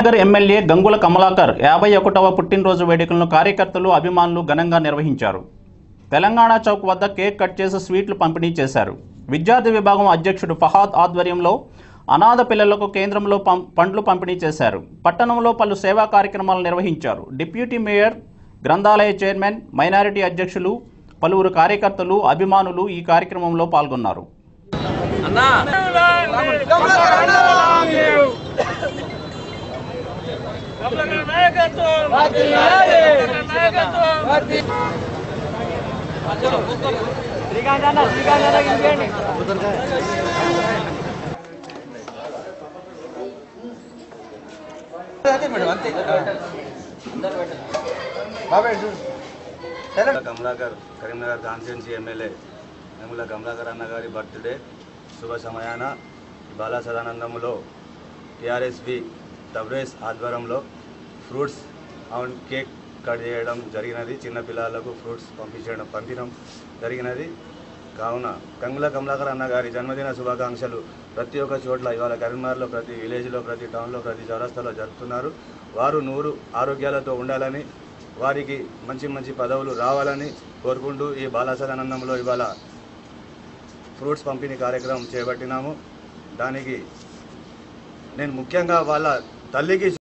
Karimnagar MLA Gangula Kamalakar యాభై ఒకటవ పుట్టినరోజు వేడుకలను కార్యకర్తలు అభిమానులు ఘనంగా నిర్వహించారు తెలంగాణ చౌక్ వద్ద కేక్ కట్ చేసి స్వీట్లు పంపిణీ చేశారు విద్యార్థి విభాగం అధ్యక్షుడు ఫహాద్ ఆధ్వర్యంలో అనాథ పిల్లలకు కేంద్రంలో పం పండ్లు పంపిణీ చేశారు పట్టణంలో పలు సేవా కార్యక్రమాలు నిర్వహించారు డిప్యూటీ మేయర్ గ్రంథాలయ చైర్మన్ మైనారిటీ అధ్యక్షులు పలువురు కార్యకర్తలు అభిమానులు ఈ కార్యక్రమంలో పాల్గొన్నారు కమలాకర్ కరీంనగర్ కాన్స్టిట్యున్సీ ఎమ్మెల్యే నెముల కమలాకర్ అన్న గారి బర్త్డే శుభ సమయాన బాలా సదానందములో టిఆర్ఎస్పి తబ్రేస్ ఆధ్వర్యంలో ఫ్రూట్స్ అండ్ కేక్ కట్ చేయడం జరిగినది చిన్న పిల్లలకు ఫ్రూట్స్ పంపించడం పంపించడం జరిగినది కావున కంగుల కమలాకర్ అన్న గారి జన్మదిన శుభాకాంక్షలు ప్రతి ఒక్క చోట్ల ఇవాళ కరీంనగర్లో ప్రతి విలేజ్లో ప్రతి టౌన్లో ప్రతి చౌరస్తాలో జరుపుతున్నారు వారు నూరు ఆరోగ్యాలతో ఉండాలని వారికి మంచి మంచి పదవులు రావాలని కోరుకుంటూ ఈ బాలాసదానందంలో ఇవాళ ఫ్రూట్స్ పంపిణీ కార్యక్రమం చేపట్టినాము దానికి నేను ముఖ్యంగా వాళ్ళ తల్లికి